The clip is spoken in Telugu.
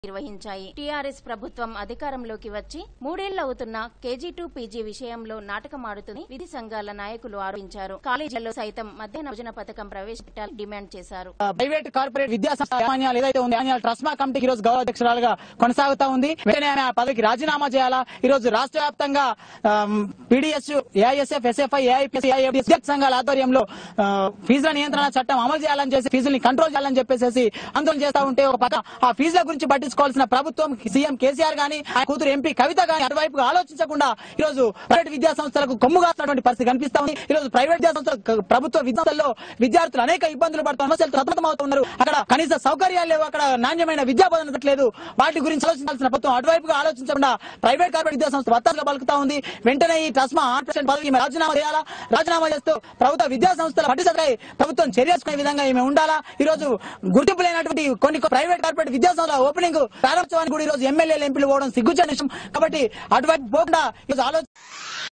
నిర్వహించాయి టీఆర్ఎస్ ప్రభుత్వం అధికారంలోకి వచ్చి మూడేళ్లవుతున్న కేజీ టూ పీజీ విషయంలో నాటకమాడుతుంది విధి సంఘాల నాయకులు ఆరోపించారు కాలేజీలలో సైతం మధ్యాహ్న భోజన పథకం ప్రవేశపెట్టాలని డిమాండ్ చేశారు ప్రైవేట్ కార్పొరేట్ విద్యా సంస్థ యాజమాన్యాలు ఏదైతే ఉంది యాజమాన్యాలు ట్రస్మా కమిటీకి ఈ రోజు గౌరవ అధ్యక్షురాలుగా కొనసాగుతా ఉంది వెంటనే ఆమె ఆ పదవికి రాజీనామా చేయాలా ఈ రోజు రాష్ట్ర వ్యాప్తంగా PDS AISF SFI AIPS AIF విద్యా సంఘాల ఆధ్వర్యంలో ఆ, ఫీజుల నియంత్రణ చట్టం అమలు చేయాలని చేసి ఫీజుల్ని కంట్రోల్ చేయాలని చెప్పేసి ఆందోళన చేస్తా ఉంటే ఒక పక్క ఆ ఫీజుల గురించి పట్టించుకోవాల్సిన ప్రభుత్వం సీఎం కేసీఆర్ గాని ఆ కూతురు ఎంపీ కవిత గాని అటువైపుగా ఆలోచించకుండా ఈ రోజు ప్రైవేట్ విద్యా సంస్థలకు కొమ్ము కాస్తున్నటువంటి పరిస్థితి కనిపిస్తా ఉంది ఈ రోజు ప్రైవేట్ విద్యా సంస్థలు ప్రభుత్వ విద్యార్థుల్లో విద్యార్థులు అనేక ఇబ్బందులు పడుతూ సమస్యలు సతమతమవుతున్నారు అక్కడ కనీస సౌకర్యాలు లేవు అక్కడ నాణ్యమైన విద్యా బోధన ఉండట్లేదు వాటి గురించి ఆలోచించాల్సిన ప్రభుత్వం అటువైపుగా ఆలోచించకుండా ప్రైవేట్ కార్పొరేట్ విద్యా సంస్థ వత్తాలుగా పలుకుతా ఉంది వెంటనే ఈ ట్రస్మా ఆర్ట్ ప్రెసిడెంట్ పదవికి ఈమె రాజీనామా చేయాలా రాజీనామా చేస్తూ ప్రభుత్వ విద్యా సంస్థల పట్టిసపై ప్రభుత్వం చర్యసుకునే విధంగా ఈమె ఉండాలా ఈ రోజు గుర్తింపు లేనటువంటి కొన్ని ప్రైవేట్ కార్పొరేట్ విద్యా సంస్థల ఓపెనింగ్ ప్రారంభోత్సవానికి కూడా ఈ రోజు ఎమ్మెల్యేలు ఎంపీలు పోవడం సిగ్గుచేట విషయం కాబట్టి అటువైపు పోకుండా ఈ రోజు ఆలోచన